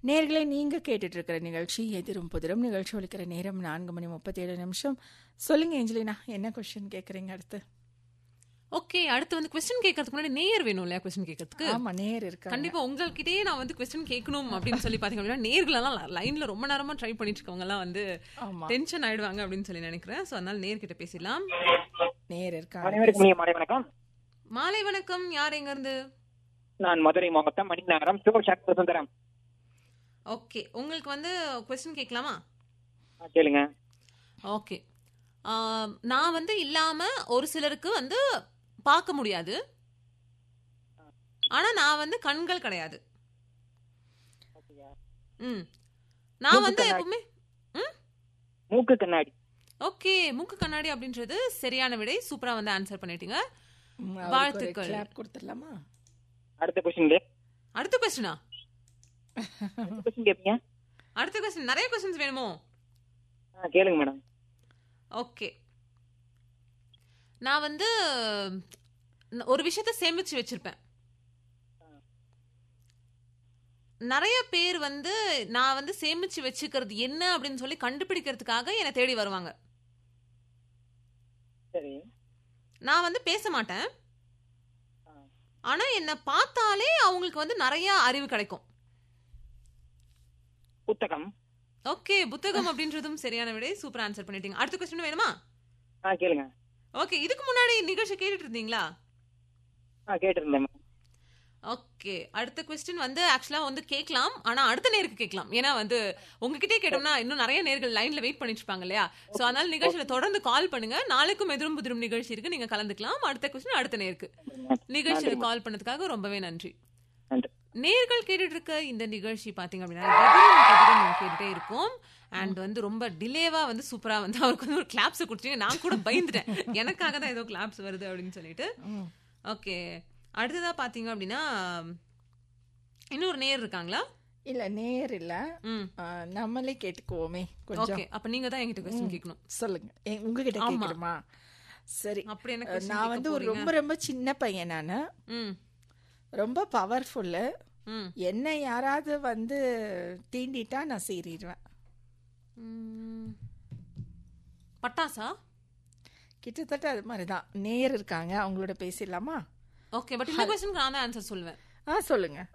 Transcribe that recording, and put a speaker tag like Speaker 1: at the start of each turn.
Speaker 1: நேர்களே நீங்க கேட்டுட்டு இருக்கிற நிகழ்ச்சி எதிரும் புதிரும் நிகழ்ச்சி ஒலிக்கிற நேரம் நான்கு மணி முப்பத்தி ஏழு நிமிஷம் சொல்லுங்க ஏஞ்சலினா என்ன கொஸ்டின் கேக்குறீங்க அடுத்து
Speaker 2: ஓகே அடுத்து வந்து கொஸ்டின் கேட்கறதுக்கு முன்னாடி நேயர் வேணும் இல்லையா கொஸ்டின் கேட்கறதுக்கு
Speaker 1: ஆமா நேர் இருக்கா
Speaker 2: கண்டிப்பா உங்ககிட்டயே நான் வந்து கொஸ்டின் கேட்கணும் அப்படின்னு சொல்லி பாத்தீங்க அப்படின்னா நேர்களெல்லாம் லைன்ல ரொம்ப நேரமா ட்ரை பண்ணிட்டு இருக்கவங்க எல்லாம் வந்து
Speaker 1: ஆமா
Speaker 2: டென்ஷன் ஆயிடுவாங்க அப்படின்னு சொல்லி நினைக்கிறேன் சோ அதனால நேர்கிட்ட பேசலாம்
Speaker 1: நேர் இருக்காங்க
Speaker 3: அனைவருக்கும் இனிய மாலை வணக்கம்
Speaker 2: மாலை வணக்கம் யார் எங்க இருந்து
Speaker 3: நான் மதுரை மாவட்டம் மணிநகரம் சிவசக்தி சுந்தரம்
Speaker 2: ஓகே உங்களுக்கு வந்து கொஸ்டின் கேட்கலாமா
Speaker 3: ஆ, கேளுங்க
Speaker 2: ஓகே நான் வந்து இல்லாம ஒரு சிலருக்கு வந்து பார்க்க முடியாது ஆனா நான் வந்து கண்கள் கிடையாது ம் நான் வந்து எப்பவுமே ம்
Speaker 3: மூக்கு கண்ணாடி
Speaker 2: ஓகே மூக்கு கண்ணாடி அப்படின்றது சரியான விடை சூப்பரா வந்து ஆன்சர் பண்ணிட்டீங்க
Speaker 1: ம், அவருக்கு ஒரு
Speaker 2: வாழ்த்துக்கள்.
Speaker 1: clap கொடுத்துடலாமா
Speaker 3: அடுத்த கொஸ்டின்
Speaker 2: அடுத்த கொஸ்டினா
Speaker 3: கொஸ்டின் கேட்பீங்க
Speaker 2: அடுத்த கொஸ்டின் நிறைய கொஸ்டின்ஸ் வேணுமோ
Speaker 3: ஆ, கேளுங்க மேடம்
Speaker 2: ஓகே நான் வந்து ந- ஒரு விஷயத்த சேமிச்சு வச்சிருப்பேன் நிறைய பேர் வந்து நான் வந்து சேமிச்சு வச்சுக்கிறது என்ன அப்படின்னு சொல்லி கண்டுபிடிக்கிறதுக்காக என்னை தேடி வருவாங்க
Speaker 3: சரி
Speaker 2: நான் வந்து பேச மாட்டேன் ஆனா என்னை பார்த்தாலே அவங்களுக்கு வந்து நிறைய அறிவு கிடைக்கும்
Speaker 3: புத்தகம்
Speaker 2: ஓகே புத்தகம் அப்படின்றதும் சரியான விடை சூப்பர் ஆன்சர் பண்ணிட்டீங்க அடுத்த கொஸ்டின் வேணுமா
Speaker 3: ஆ கேளுங்க
Speaker 2: ஓகே இதுக்கு முன்னாடி நிகழ்ச்சி கேட்டுட்டு இருந்தீங்களா
Speaker 3: ஆ கேட்டிருந்தேன் மேம்
Speaker 2: ஓகே அடுத்த கொஸ்டின் வந்து ஆக்சுவலா வந்து கேட்கலாம் ஆனா அடுத்த நேருக்கு கேட்கலாம் ஏன்னா வந்து உங்ககிட்டே கேட்டோம்னா இன்னும் நிறைய நேர்கள் லைன்ல வெயிட் பண்ணிட்டு இருப்பாங்க இல்லையா சோ அதனால நிகழ்ச்சியில தொடர்ந்து கால் பண்ணுங்க நாளைக்கும் எதிரும் புதிரும் நிகழ்ச்சி இருக்கு நீங்க கலந்துக்கலாம் அடுத்த கொஸ்டின் அடுத்த நேருக்கு நிகழ்ச்சியில கால் பண்ணதுக்காக ரொம்பவே நன்றி
Speaker 3: நன்றி
Speaker 2: நேர்கள் கேட்டுட்டு இருக்க இந்த நிகழ்ச்சி பாத்தீங்க அப்படின்னா எதிரும் புதிரும் கேட்டுட்டே இருக்கும் அண்ட் வந்து ரொம்ப டிலேவா வந்து சூப்பரா வந்து அவருக்கு வந்து ஒரு கிளாப்ஸ் கொடுத்தீங்க நான் கூட பயந்துட்டேன் எனக்காக தான் ஏதோ கிளாப்ஸ் வருது அப்படின்னு சொல்லிட்டு
Speaker 1: ம்.
Speaker 2: ஓகே அடுத்ததா பாத்தீங்க அப்படின்னா இன்னொரு நேர் இருக்காங்களா
Speaker 1: இல்ல நேர் இல்ல
Speaker 2: ம்
Speaker 1: ஆ, நம்மளே கேட்டுக்குவோமே கொஞ்சம்
Speaker 2: ஓகே அப்ப நீங்க தான் என்கிட்ட கொஸ்டின் கேட்கணும்
Speaker 1: சொல்லுங்க ஏ, உங்ககிட்ட
Speaker 2: ஆமா.
Speaker 1: கேட்கணுமா சரி
Speaker 2: அப்படி என்ன question
Speaker 1: நான்
Speaker 2: கேட்க
Speaker 1: வந்து ஒரு
Speaker 2: போறீங்க?
Speaker 1: ரொம்ப ரொம்ப சின்ன பையன் நானு
Speaker 2: ம்
Speaker 1: ரொம்ப பவர்ஃபுல்லு
Speaker 2: ம்
Speaker 1: என்ன யாராவது வந்து தீண்டிட்டா நான் சீறிடுவேன்
Speaker 2: ம். பட்டாசா
Speaker 1: கிட்டத்தட்ட அது மாதிரி தான் நேர் இருக்காங்க அவங்களோட பேசிடலாமா
Speaker 2: ஓகே பட் இந்த கொஸ்டினுக்கு நான் தான் ஆன்சர் சொல்லுவேன்
Speaker 1: ஆ சொல்லுங்க